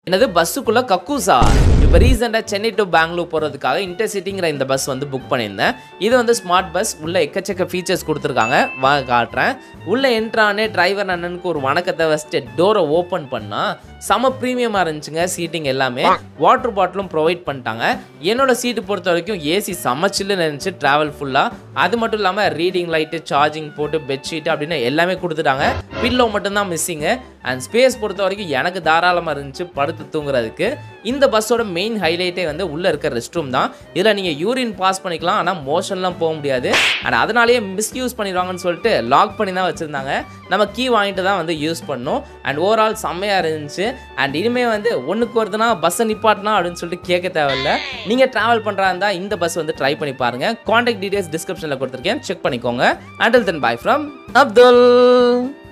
என்னது பஸ்ஸுக்குள்ள கக்கூசா இப்போ ரீசெண்டாக சென்னை டு பெங்களூர் போகிறதுக்காக இன்டர்சிட்டிங்கிற இந்த பஸ் வந்து புக் பண்ணியிருந்தேன் இது வந்து ஸ்மார்ட் பஸ் உள்ள எக்கச்சக்க ஃபீச்சர்ஸ் கொடுத்துருக்காங்க வாங்க காட்டுறேன் உள்ள என்ட்ரானே டிரைவர் அண்ணனுக்கு ஒரு வணக்கத்தை வச்சுட்டு டோரை ஓப்பன் பண்ணால் செம ப்ரீமியமாக இருந்துச்சுங்க சீட்டிங் எல்லாமே வாட்டர் பாட்டிலும் ப்ரொவைட் பண்ணிட்டாங்க என்னோட சீட்டு பொறுத்த வரைக்கும் ஏசி செம சில்லுன்னு இருந்துச்சு ட்ராவல் ஃபுல்லாக அது மட்டும் இல்லாமல் ரீடிங் லைட்டு சார்ஜிங் போட்டு பெட்ஷீட் அப்படின்னு எல்லாமே கொடுத்துட்டாங்க பில்லோ மட்டும்தான் மிஸ்ஸிங்கு அண்ட் ஸ்பேஸ் பொறுத்த வரைக்கும் எனக்கு தாராளமாக இருந்துச்சு படுத்து தூங்குறதுக்கு இந்த பஸ்ஸோட மெயின் ஹைலைட்டே வந்து உள்ளே இருக்க ரெஸ்ட் ரூம் தான் இதில் நீங்கள் யூரின் பாஸ் பண்ணிக்கலாம் ஆனால் மோஷன்லாம் போக முடியாது அண்ட் அதனாலேயே மிஸ்யூஸ் பண்ணிடுவாங்கன்னு சொல்லிட்டு லாக் பண்ணி தான் வச்சுருந்தாங்க நம்ம கீ வாங்கிட்டு தான் வந்து யூஸ் பண்ணோம் அண்ட் ஓவரால் செம்மையாக இருந்துச்சு அண்ட் இனிமேல் வந்து ஒன்றுக்கு வருதுன்னா பஸ்ஸை நிப்பாட்டினா அப்படின்னு சொல்லிட்டு கேட்க தேவையில்ல நீங்கள் ட்ராவல் பண்ணுறா இருந்தால் இந்த பஸ் வந்து ட்ரை பண்ணி பாருங்கள் காண்டாக்ட் டீடைல்ஸ் டிஸ்கிரிப்ஷனில் கொடுத்துருக்கேன் செக் பண்ணிக்கோங்க until then bye from Abdul